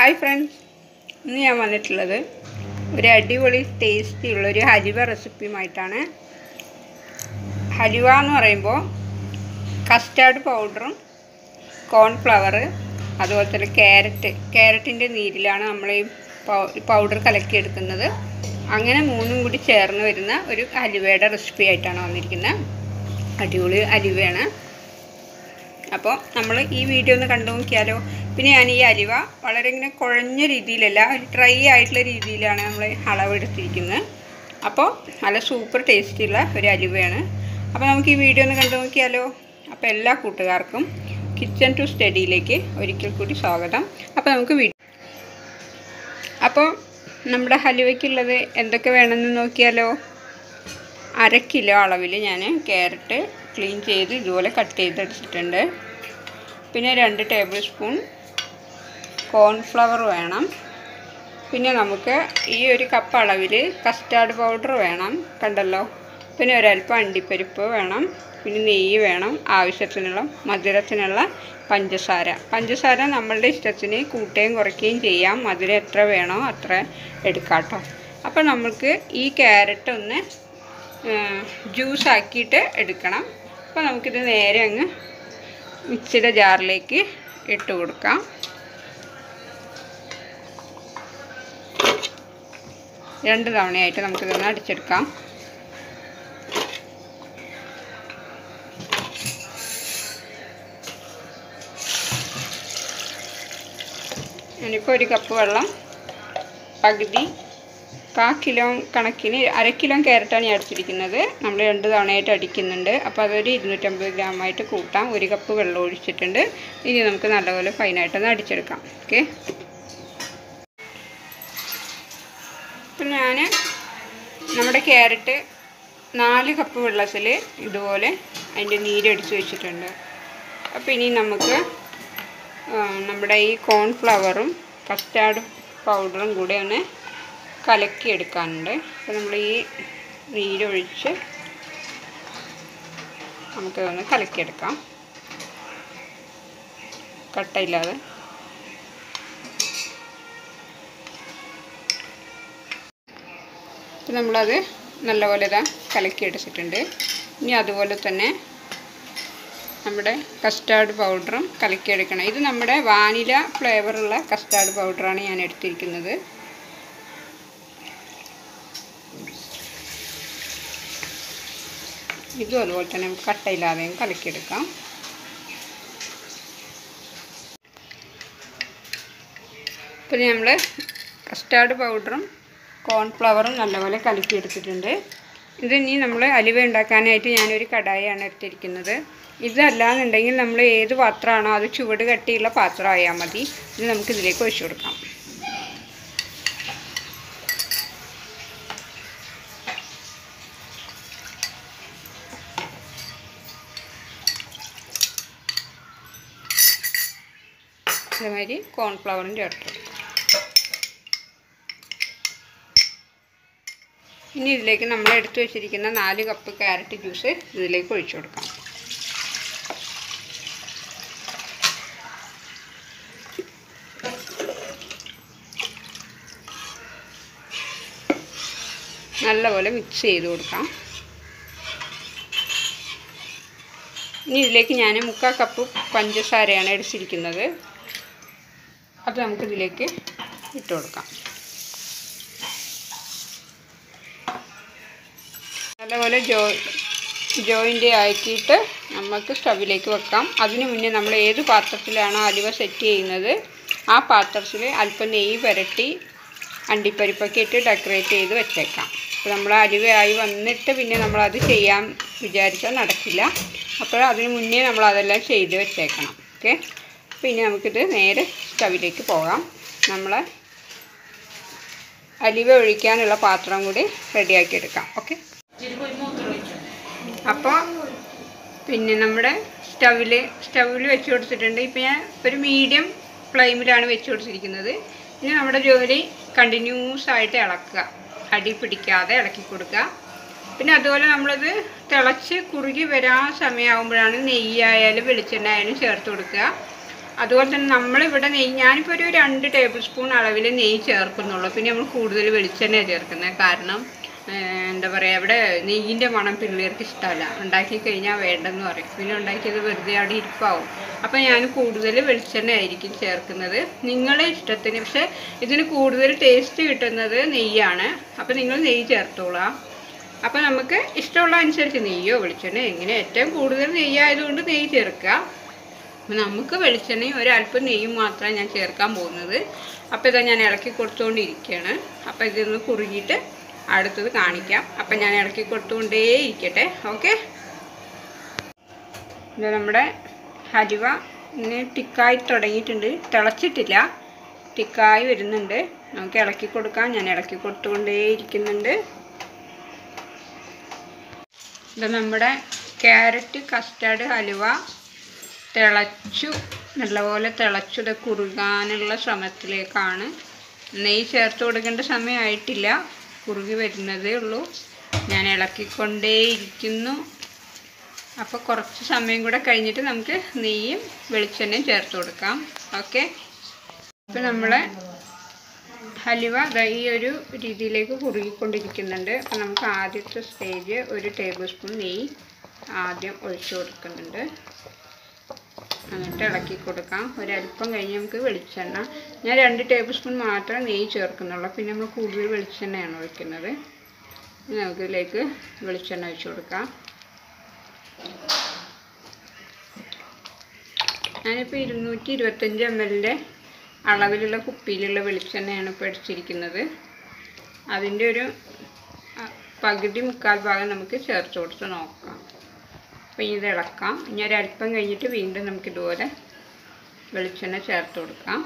hi friends ഇന്ന് ഞാൻ വന്നിട്ടുള്ളത് ഒരു അടിപൊളി ടേസ്റ്റി ഉള്ള ഒരു ഹലുവ റെസിപ്പിയുമായിട്ടാണ് ഹലുവ എന്ന് പറയുമ്പോൾ കസ്റ്റാർഡ് പൗഡറും കോൺഫ്ലവർ അതുപോലെ തന്നെ ക്യാരറ്റ് ക്യാരറ്റിൻ്റെ നീരിലാണ് നമ്മൾ ഈ പൗഡർ കലക്കിയെടുക്കുന്നത് അങ്ങനെ മൂന്നും കൂടി ചേർന്ന് വരുന്ന ഒരു ഹലുവയുടെ റെസിപ്പി ആയിട്ടാണ് വന്നിരിക്കുന്നത് അടിപൊളി ഹലുവയാണ് അപ്പോൾ നമ്മൾ ഈ വീഡിയോ ഒന്ന് കണ്ടു നോക്കിയാലോ പിന്നെ ഞാൻ ഈ അലുവ വളരെ ഇങ്ങനെ കുഴഞ്ഞ രീതിയിലല്ല ഒരു ഡ്രൈ ആയിട്ടുള്ള രീതിയിലാണ് നമ്മൾ അളവെടുത്തിരിക്കുന്നത് അപ്പോൾ നല്ല സൂപ്പർ ടേസ്റ്റിയുള്ള ഒരു അലുവയാണ് അപ്പോൾ നമുക്ക് ഈ വീഡിയോ ഒന്ന് കണ്ടു നോക്കിയാലോ അപ്പോൾ എല്ലാ കൂട്ടുകാർക്കും കിച്ചൺ ടു സ്റ്റഡിയിലേക്ക് ഒരിക്കൽ കൂടി സ്വാഗതം അപ്പോൾ നമുക്ക് വീഡിയോ അപ്പോൾ നമ്മുടെ ഹലുവയ്ക്കുള്ളത് എന്തൊക്കെ വേണമെന്ന് നോക്കിയാലോ അര കിലോ അളവിൽ ഞാൻ ക്യാരറ്റ് ക്ലീൻ ചെയ്ത് ഇതുപോലെ കട്ട് ചെയ്തെടുത്തിട്ടുണ്ട് പിന്നെ രണ്ട് ടേബിൾ സ്പൂൺ കോൺഫ്ലവർ വേണം പിന്നെ നമുക്ക് ഈ ഒരു കപ്പ് അളവിൽ കസ്റ്റാർഡ് പൗഡർ വേണം കണ്ടല്ലോ പിന്നെ ഒരല്പം അണ്ടിപ്പരിപ്പ് വേണം പിന്നെ നെയ്യ് വേണം ആവശ്യത്തിനുള്ള മധുരത്തിനുള്ള പഞ്ചസാര പഞ്ചസാര നമ്മളുടെ ഇഷ്ടത്തിന് കൂട്ടുകയും കുറയ്ക്കുകയും ചെയ്യാം മധുരം എത്ര വേണോ അത്ര എടുക്കാം കേട്ടോ അപ്പോൾ നമുക്ക് ഈ ക്യാരറ്റ് ഒന്ന് ജ്യൂസ് ആക്കിയിട്ട് എടുക്കണം അപ്പോൾ നമുക്കിത് നേരെ അങ്ങ് മിക്സിയുടെ ജാറിലേക്ക് ഇട്ട് കൊടുക്കാം രണ്ട് തവണയായിട്ട് നമുക്കിതൊന്ന് അടിച്ചെടുക്കാം ഞാനിപ്പോൾ ഒരു കപ്പ് വെള്ളം പകുതി കാ കിലോ കണക്കിന് അര കിലോ ക്യാരറ്റാണ് ഞാൻ അടിച്ചിരിക്കുന്നത് നമ്മൾ രണ്ട് തവണയായിട്ട് അടിക്കുന്നുണ്ട് അപ്പോൾ അതൊരു ഇരുന്നൂറ്റമ്പത് ഗ്രാമായിട്ട് കൂട്ടാം ഒരു കപ്പ് വെള്ളം ഒഴിച്ചിട്ടുണ്ട് ഇനി നമുക്ക് നല്ലപോലെ ഫൈനായിട്ടൊന്ന് അടിച്ചെടുക്കാം ഓക്കെ ഇപ്പം ഞാൻ നമ്മുടെ ക്യാരറ്റ് നാല് കപ്പ് വെള്ളത്തിൽ ഇതുപോലെ അതിൻ്റെ നീരടിച്ച് വെച്ചിട്ടുണ്ട് അപ്പോൾ ഇനി നമുക്ക് നമ്മുടെ ഈ കോൺഫ്ലവറും കസ്റ്റാർഡ് പൗഡറും കൂടെ ഒന്ന് കലക്കിയെടുക്കാനുണ്ട് അപ്പോൾ നമ്മൾ ഈ നീരൊഴിച്ച് നമുക്കതൊന്ന് കലക്കിയെടുക്കാം കട്ടയില്ലാതെ അപ്പോൾ നമ്മളത് നല്ലപോലെ ഇതാ കലക്കിയെടുത്തിട്ടുണ്ട് ഇനി അതുപോലെ തന്നെ നമ്മുടെ കസ്റ്റാർഡ് പൗഡറും കലക്കിയെടുക്കണം ഇത് നമ്മുടെ വാനില ഫ്ലേവറുള്ള കസ്റ്റാർഡ് പൗഡറാണ് ഞാൻ എടുത്തിരിക്കുന്നത് ഇതും അതുപോലെ തന്നെ നമുക്ക് കട്ടയില്ലാതെയും കലക്കിയെടുക്കാം ഇപ്പം നമ്മൾ കസ്റ്റാർഡ് പൗഡറും കോൺഫ്ലവറും നല്ലപോലെ കലക്കിയെടുത്തിട്ടുണ്ട് ഇത് ഇനി നമ്മൾ അലുവ ഉണ്ടാക്കാനായിട്ട് ഞാനൊരു കടായാണ് എടുത്തിരിക്കുന്നത് ഇതല്ലാന്നുണ്ടെങ്കിൽ നമ്മൾ ഏത് പാത്രമാണോ അത് ചുവട് കട്ടിയുള്ള പാത്രമായാൽ മതി ഇത് നമുക്ക് ഇതിലേക്ക് ഒഴിച്ചു കൊടുക്കാം അതേമാതിരി കോൺഫ്ലവറും ചേർത്ത് ഇനി ഇതിലേക്ക് നമ്മൾ എടുത്തു വെച്ചിരിക്കുന്ന നാല് കപ്പ് ക്യാരറ്റ് ജ്യൂസ് ഇതിലേക്ക് ഒഴിച്ചു കൊടുക്കാം നല്ലപോലെ മിക്സ് ചെയ്ത് കൊടുക്കാം ഇനി ഇതിലേക്ക് ഞാൻ മുക്കാൽ കപ്പ് പഞ്ചസാരയാണ് എടുത്തിരിക്കുന്നത് അത് നമുക്കിതിലേക്ക് ഇട്ട് കൊടുക്കാം നല്ലപോലെ ജോ ജോയിൻ്റ് ആക്കിയിട്ട് നമുക്ക് സ്റ്റവിലേക്ക് വെക്കാം അതിന് മുന്നേ നമ്മൾ ഏത് പാത്രത്തിലാണോ അലുവ സെറ്റ് ചെയ്യുന്നത് ആ പാത്രത്തിൽ അല്പം നെയ്യ് പുരട്ടി അണ്ടിപ്പരിപ്പൊക്കെ ഇട്ട് ഡെക്കറേറ്റ് ചെയ്ത് വെച്ചേക്കാം അപ്പോൾ നമ്മൾ അലുവയായി വന്നിട്ട് പിന്നെ നമ്മളത് ചെയ്യാൻ വിചാരിച്ചാൽ നടക്കില്ല അപ്പോൾ അതിന് മുന്നേ നമ്മൾ അതെല്ലാം ചെയ്ത് വെച്ചേക്കണം ഓക്കെ പിന്നെ നമുക്കിത് നേരെ സ്റ്റവിലേക്ക് പോകാം നമ്മൾ അലിവ ഒഴിക്കാനുള്ള പാത്രം കൂടി റെഡിയാക്കി എടുക്കാം ഓക്കെ അപ്പോൾ പിന്നെ നമ്മുടെ സ്റ്റവിൽ സ്റ്റവിൽ വെച്ച് കൊടുത്തിട്ടുണ്ട് ഇപ്പം ഞാൻ ഒരു മീഡിയം ഫ്ലെയിമിലാണ് വെച്ച് കൊടുത്തിരിക്കുന്നത് ഇനി നമ്മുടെ ജോലി കണ്ടിന്യൂസ് ആയിട്ട് ഇളക്കുക അടി പിടിക്കാതെ ഇളക്കി കൊടുക്കുക പിന്നെ അതുപോലെ നമ്മളത് തിളച്ച് കുറുകി വരാൻ സമയമാകുമ്പോഴാണ് നെയ്യായാലും വെളിച്ചെണ്ണ ആയാലും ചേർത്ത് കൊടുക്കുക അതുപോലെ തന്നെ നമ്മളിവിടെ നെയ്യ് ഞാനിപ്പോൾ ഒരു രണ്ട് ടേബിൾ സ്പൂൺ അളവിൽ നെയ്യ് ചേർക്കുന്നുള്ളൂ പിന്നെ നമ്മൾ കൂടുതൽ വെളിച്ചെണ്ണ ചേർക്കുന്നത് കാരണം ഏഹ്, എന്താ പറയുക ഇവിടെ നെയ്യിൻ്റെ മണം പിള്ളേർക്ക് ഇഷ്ടമല്ല ഉണ്ടാക്കി കഴിഞ്ഞാൽ വേണ്ടെന്ന് പറയും പിന്നെ ഉണ്ടാക്കിയത് വെറുതെ അവിടെ ഇരിപ്പാവും അപ്പോൾ ഞാൻ കൂടുതൽ വെളിച്ചെണ്ണ ആയിരിക്കും ചേർക്കുന്നത് നിങ്ങളുടെ ഇഷ്ടത്തിന് പക്ഷേ ഇതിന് കൂടുതൽ ടേസ്റ്റ് കിട്ടുന്നത് നെയ്യാണ് അപ്പോൾ നിങ്ങൾ നെയ്യ് ചേർത്തോളാം അപ്പോൾ നമുക്ക് ഇഷ്ടമുള്ള അനുസരിച്ച് നെയ്യോ വെളിച്ചെണ്ണയോ എങ്ങനെ ഏറ്റവും കൂടുതൽ നെയ്യായതുകൊണ്ട് നെയ്യ് ചേർക്കുക അപ്പോൾ നമുക്ക് വെളിച്ചെണ്ണയും ഒരല്പം നെയ്യും മാത്രമേ ഞാൻ ചേർക്കാൻ പോകുന്നത് അപ്പോൾ ഇതാ ഞാൻ ഇളക്കി കൊടുത്തുകൊണ്ടിരിക്കുകയാണ് അപ്പോൾ ഇതൊന്ന് കുറുകിയിട്ട് അടുത്തത് കാണിക്കാം അപ്പം ഞാൻ ഇളക്കി കൊടുത്തുകൊണ്ടേ ഇരിക്കട്ടെ ഓക്കെ ഇത് നമ്മുടെ ഹലുവ ഇന്ന് ടിക്കായി തുടങ്ങിയിട്ടുണ്ട് തിളച്ചിട്ടില്ല ടിക്കായി വരുന്നുണ്ട് നമുക്ക് ഇളക്കി കൊടുക്കാം ഞാൻ ഇളക്കി കൊടുത്തുകൊണ്ടേ ഇരിക്കുന്നുണ്ട് ഇത് നമ്മുടെ ക്യാരറ്റ് കസ്റ്റാർഡ് ഹലുവ തിളച്ചു നല്ലപോലെ തിളച്ചു ഇത് കുറുകാനുള്ള ശ്രമത്തിലേക്കാണ് നെയ്യ് ചേർത്ത് കൊടുക്കേണ്ട സമയമായിട്ടില്ല കുറുകി വരുന്നതേ ഉള്ളൂ ഞാൻ ഇളക്കിക്കൊണ്ടേയിരിക്കുന്നു അപ്പോൾ കുറച്ച് സമയം കൂടെ കഴിഞ്ഞിട്ട് നമുക്ക് നെയ്യും വെളിച്ചെണ്ണയും ചേർത്ത് കൊടുക്കാം ഓക്കെ ഇപ്പോൾ നമ്മളെ ഹലുവ ദാ ഈ ഒരു രീതിയിലേക്ക് കുറുകിക്കൊണ്ടിരിക്കുന്നുണ്ട് അപ്പോൾ നമുക്ക് ആദ്യത്തെ സ്റ്റേജ് ഒരു ടേബിൾ സ്പൂൺ നെയ്യ് ആദ്യം ഒഴിച്ചു കൊടുക്കുന്നുണ്ട് എന്നിട്ട് ഇളക്കി കൊടുക്കാം ഒരല്പം കഴിഞ്ഞ് നമുക്ക് വെളിച്ചെണ്ണ ഞാൻ രണ്ട് ടേബിൾ സ്പൂൺ മാത്രമേ നെയ്യ് ചേർക്കുന്നുള്ളൂ പിന്നെ നമ്മൾ കൂടുതൽ വെളിച്ചെണ്ണയാണ് ഒഴിക്കുന്നത് ഇനി നമുക്ക് ഇതിലേക്ക് വെളിച്ചെണ്ണ ഒഴിച്ചു കൊടുക്കാം ഞാനിപ്പോൾ ഇരുന്നൂറ്റി ഇരുപത്തഞ്ച് എം എല്ലിൻ്റെ അളവിലുള്ള കുപ്പിയിലുള്ള വെളിച്ചെണ്ണയാണ് ഇപ്പോൾ അടിച്ചിരിക്കുന്നത് അതിൻ്റെ ഒരു ആ, പകുതി മുക്കാൽ ഭാഗം നമുക്ക് ചേർത്ത് കൊടുത്ത് നോക്കാം അപ്പോൾ ഇനി ഇത് ഇളക്കാം ഇനി ഒരല്പം കഴിഞ്ഞിട്ട് വീണ്ടും നമുക്ക് ഇതുപോലെ വെളിച്ചെണ്ണ ചേർത്ത് കൊടുക്കാം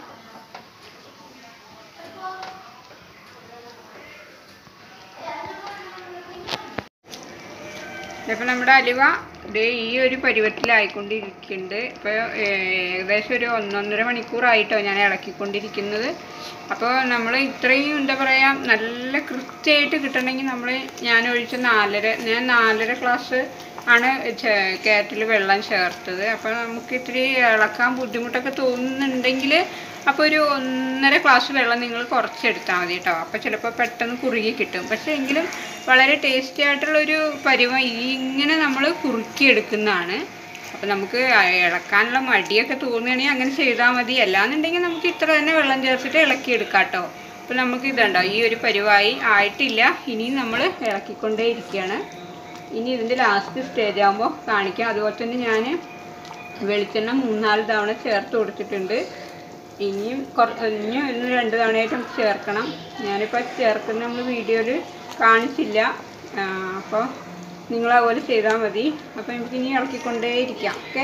ഇപ്പോൾ നമ്മുടെ അലുവ ഇത് ഈ ഒരു പരുവത്തിലായിക്കൊണ്ടിരിക്കുന്നുണ്ട് ഇപ്പോൾ ഏകദേശം ഒരു ഒന്നൊന്നര മണിക്കൂറായിട്ടോ ഞാൻ ഇളക്കിക്കൊണ്ടിരിക്കുന്നത് അപ്പോൾ നമ്മൾ ഇത്രയും എന്താ പറയുക നല്ല കൃത്യമായിട്ട് കിട്ടണമെങ്കിൽ നമ്മൾ ഞാൻ ഒഴിച്ച നാലര ഞാൻ നാലര ഗ്ലാസ് ആണ് കാറ്റിൽ വെള്ളം ചേർത്തത് അപ്പോൾ നമുക്ക് ഇത്തിരി ഇളക്കാൻ ബുദ്ധിമുട്ടൊക്കെ തോന്നുന്നുണ്ടെങ്കിൽ അപ്പോൾ ഒരു ഒന്നര ഗ്ലാസ് വെള്ളം നിങ്ങൾ കുറച്ചെടുത്താൽ മതി കേട്ടോ അപ്പോൾ ചിലപ്പോൾ പെട്ടെന്ന് കുറുകി കിട്ടും പക്ഷേ എങ്കിലും വളരെ ടേസ്റ്റി ആയിട്ടുള്ളൊരു പരുവം ഈ ഇങ്ങനെ നമ്മൾ കുറുക്കിയെടുക്കുന്നതാണ് അപ്പോൾ നമുക്ക് ഇളക്കാനുള്ള മടിയൊക്കെ തോന്നുകയാണെങ്കിൽ അങ്ങനെ ചെയ്താൽ മതി അല്ലാന്നുണ്ടെങ്കിൽ നമുക്ക് ഇത്ര തന്നെ വെള്ളം ചേർത്തിട്ട് ഇളക്കിയെടുക്കാം കേട്ടോ അപ്പോൾ നമുക്ക് ഇതുണ്ടോ ഈ ഒരു പരുവായി ആയിട്ടില്ല ഇനിയും നമ്മൾ ഇളക്കിക്കൊണ്ടേ ഇരിക്കുകയാണ് ഇനി ഇതിൻ്റെ ലാസ്റ്റ് സ്റ്റേജ് ആകുമ്പോൾ കാണിക്കാം അതുപോലെ തന്നെ ഞാൻ വെളിച്ചെണ്ണ മൂന്നാല് തവണ ചേർത്ത് കൊടുത്തിട്ടുണ്ട് ഇനിയും കുറ ഇനിയും ഒന്ന് രണ്ട് തവണയായിട്ട് നമുക്ക് ചേർക്കണം ഞാനിപ്പോൾ ചേർക്കുന്ന നമ്മൾ വീഡിയോയിൽ കാണിച്ചില്ല ആ, അപ്പോൾ നിങ്ങൾ അതുപോലെ ചെയ്താൽ മതി അപ്പോൾ നമുക്ക് ഇനി ഇളക്കിക്കൊണ്ടേ ഇരിക്കാം ഓക്കെ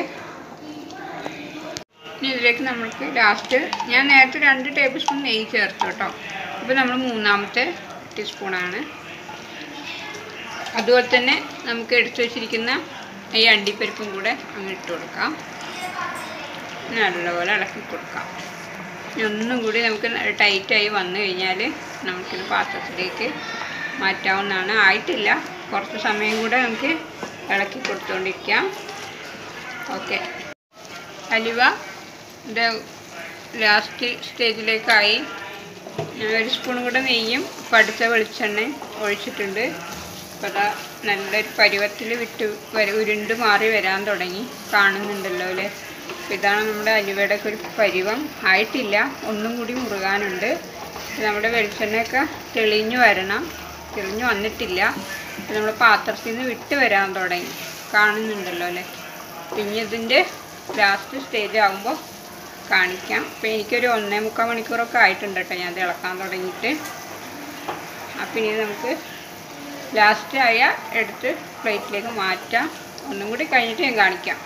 ഇനി ഇതിലേക്ക് നമ്മൾക്ക് ലാസ്റ്റ് ഞാൻ നേരത്തെ രണ്ട് ടേബിൾ സ്പൂൺ നെയ്യ് ചേർത്തു കേട്ടോ ഇപ്പോൾ നമ്മൾ മൂന്നാമത്തെ ടീസ്പൂണാണ് അതുപോലെ തന്നെ നമുക്ക് എടുത്തു വച്ചിരിക്കുന്ന ഈ അണ്ടിപ്പരിപ്പും കൂടെ അങ്ങ് ഇട്ട് കൊടുക്കാം നല്ലപോലെ ഇളക്കി കൊടുക്കാം ഇനി ഒന്നും കൂടി നമുക്ക് ടൈറ്റായി വന്നു കഴിഞ്ഞാൽ നമുക്കിത് പാത്രത്തിലേക്ക് മാറ്റാവുന്നതാണ് ആയിട്ടില്ല കുറച്ച് സമയം കൂടെ നമുക്ക് ഇളക്കി കൊടുത്തുകൊണ്ടിരിക്കാം ഓക്കെ അലുവ ഇത് ലാസ്റ്റ് സ്റ്റേജിലേക്കായി ഞാൻ ഒരു സ്പൂൺ കൂടെ നെയ്യും പഠിച്ച വെളിച്ചെണ്ണയും ഒഴിച്ചിട്ടുണ്ട് അപ്പോൾ അതാ നല്ലൊരു പരുവത്തിൽ വിട്ട് വര ഉരുണ്ട് മാറി വരാൻ തുടങ്ങി കാണുന്നുണ്ടല്ലോ അല്ലേ അപ്പോൾ ഇതാണ് നമ്മുടെ അലുവയുടെ ഒക്കെ ഒരു പരുവം ആയിട്ടില്ല ഒന്നും കൂടി മുറുകാനുണ്ട് നമ്മുടെ വെളിച്ചെണ്ണയൊക്കെ തെളിഞ്ഞു വരണം തെളിഞ്ഞു വന്നിട്ടില്ല അപ്പോൾ നമ്മൾ പാത്രത്തിൽ നിന്ന് വിട്ട് വരാൻ തുടങ്ങി കാണുന്നുണ്ടല്ലോ അല്ലേ പിന്നെ ഇതിൻ്റെ ലാസ്റ്റ് സ്റ്റേജ് ആകുമ്പോൾ കാണിക്കാം അപ്പോൾ എനിക്കൊരു ഒന്നേ മുക്കാൽ മണിക്കൂറൊക്കെ ആയിട്ടുണ്ട് കേട്ടോ ഞാൻ ഇത് ഇളക്കാൻ തുടങ്ങിയിട്ട് അപ്പം ഇനി നമുക്ക് ലാസ്റ്റ് ആയ എടുത്ത് പ്ലേറ്റിലേക്ക് മാറ്റാം ഒന്നും കൂടി കഴിഞ്ഞിട്ട് ഞാൻ കാണിക്കാം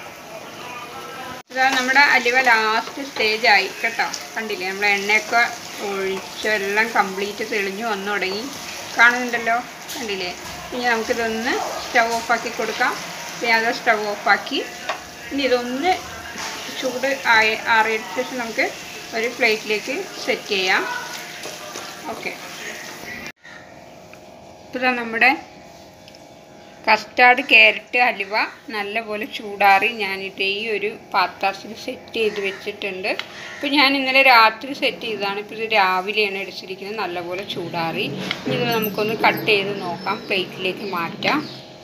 ഇതാ നമ്മുടെ അലുവ ലാസ്റ്റ് സ്റ്റേജ് ആയി കേട്ടോ കണ്ടില്ലേ നമ്മൾ എണ്ണയൊക്കെ ഒഴിച്ചെല്ലാം കംപ്ലീറ്റ് തെളിഞ്ഞു വന്നു തുടങ്ങി കാണുന്നുണ്ടല്ലോ കണ്ടില്ലേ ഇനി നമുക്കിതൊന്ന് സ്റ്റവ് ഓഫാക്കി കൊടുക്കാം പിന്നെ അത് സ്റ്റവ് ഓഫാക്കി ഇനി ഇതൊന്ന് ചൂട് ആയി ആറിയതിന് ശേഷം നമുക്ക് ഒരു പ്ലേറ്റിലേക്ക് സെറ്റ് ചെയ്യാം ഓക്കെ ഇപ്പോൾ ദാ നമ്മുടെ കസ്റ്റാർഡ് ക്യാരറ്റ് ഹലുവ നല്ലപോലെ ചൂടാറി ഞാനിത് ഈ ഒരു പാത്രത്തിൽ സെറ്റ് ചെയ്ത് വെച്ചിട്ടുണ്ട് ഇപ്പോൾ ഞാൻ ഇന്നലെ രാത്രി സെറ്റ് ചെയ്തതാണ് ഇപ്പോൾ ഇത് രാവിലെയാണ് എടുത്തിരിക്കുന്നത് നല്ലപോലെ ചൂടാറി ഇനി ഇത് നമുക്കൊന്ന് കട്ട് ചെയ്ത് നോക്കാം പ്ലേറ്റിലേക്ക് മാറ്റാം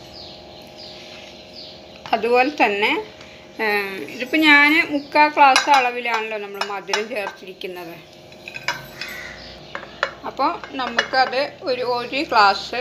അതുപോലെ തന്നെ ഇതിപ്പോൾ ഞാൻ മുക്കാൽ ഗ്ലാസ് അളവിലാണല്ലോ നമ്മൾ മധുരം ചേർത്തിരിക്കുന്നത് അപ്പോൾ നമുക്കത് ഒരു ഒരു ഗ്ലാസ്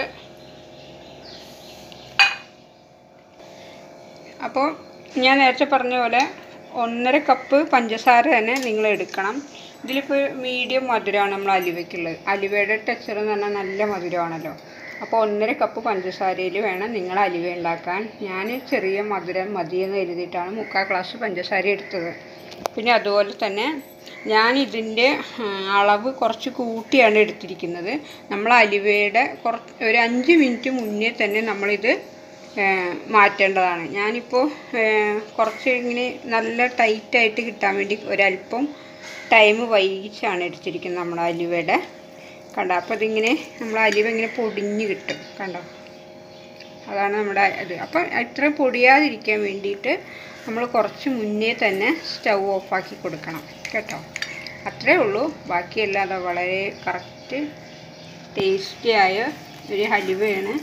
അപ്പോൾ ഞാൻ നേരത്തെ പറഞ്ഞ പോലെ ഒന്നര കപ്പ് പഞ്ചസാര തന്നെ നിങ്ങൾ എടുക്കണം ഇതിലിപ്പോൾ മീഡിയം മധുരമാണ് നമ്മൾ അലുവയ്ക്കുള്ളത് അലുവയുടെ ടെക്സ്ചർ എന്ന് പറഞ്ഞാൽ നല്ല മധുരമാണല്ലോ അപ്പോൾ ഒന്നര കപ്പ് പഞ്ചസാരയിൽ വേണം നിങ്ങൾ അലുവ ഉണ്ടാക്കാൻ ഞാൻ ചെറിയ മധുരം മതിയെന്ന് എഴുതിയിട്ടാണ് മുക്കാൽ ഗ്ലാസ് പഞ്ചസാര എടുത്തത് പിന്നെ അതുപോലെ തന്നെ ഞാൻ ഇതിൻ്റെ അളവ് കുറച്ച് കൂട്ടിയാണ് എടുത്തിരിക്കുന്നത് നമ്മൾ അലുവയുടെ കുറച്ച് ഒരു അഞ്ച് മിനിറ്റ് മുന്നേ തന്നെ നമ്മളിത് മാറ്റേണ്ടതാണ് ഞാനിപ്പോൾ കുറച്ച് ഇങ്ങനെ നല്ല ടൈറ്റായിട്ട് കിട്ടാൻ വേണ്ടി ഒരല്പം ടൈം വൈകിച്ചാണ് എടുത്തിരിക്കുന്നത് നമ്മുടെ അലുവയുടെ കണ്ടോ അപ്പോൾ ഇതിങ്ങനെ നമ്മൾ അലുവ ഇങ്ങനെ പൊടിഞ്ഞ് കിട്ടും കണ്ടോ അതാണ് നമ്മുടെ ഇത് അപ്പം ഇത്ര പൊടിയാതിരിക്കാൻ വേണ്ടിയിട്ട് നമ്മൾ കുറച്ച് മുന്നേ തന്നെ സ്റ്റൗ ഓഫാക്കി കൊടുക്കണം കേട്ടോ അത്രേ ഉള്ളൂ ബാക്കിയെല്ലാം അത് വളരെ കറക്റ്റ് ടേസ്റ്റിയായ ഒരു ഹലുവയാണ്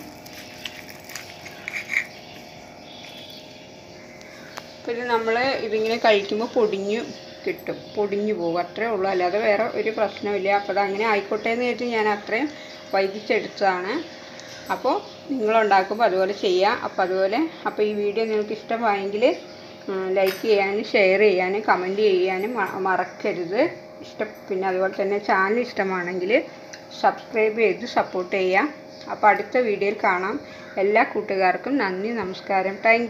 അപ്പോൾ ഇത് നമ്മൾ ഇതിങ്ങനെ കഴിക്കുമ്പോൾ പൊടിഞ്ഞു കിട്ടും പൊടിഞ്ഞു പോകും അത്രേ ഉള്ളൂ അല്ലാതെ വേറെ ഒരു പ്രശ്നമില്ല അപ്പോൾ അത് അങ്ങനെ ആയിക്കോട്ടെ എന്ന് വെച്ച് ഞാൻ അത്രയും വൈകിച്ചെടുത്തതാണ് അപ്പോൾ നിങ്ങളുണ്ടാക്കുമ്പോൾ അതുപോലെ ചെയ്യാം അപ്പോൾ അതുപോലെ അപ്പോൾ ഈ വീഡിയോ നിങ്ങൾക്ക് ഇഷ്ടമായെങ്കിൽ ലൈക്ക് ചെയ്യാനും ഷെയർ ചെയ്യാനും കമൻറ്റ് ചെയ്യാനും മറക്കരുത് ഇഷ്ടം പിന്നെ അതുപോലെ തന്നെ ചാനൽ ഇഷ്ടമാണെങ്കിൽ സബ്സ്ക്രൈബ് ചെയ്ത് സപ്പോർട്ട് ചെയ്യാം അപ്പോൾ അടുത്ത വീഡിയോയിൽ കാണാം എല്ലാ കൂട്ടുകാർക്കും നന്ദി നമസ്കാരം താങ്ക്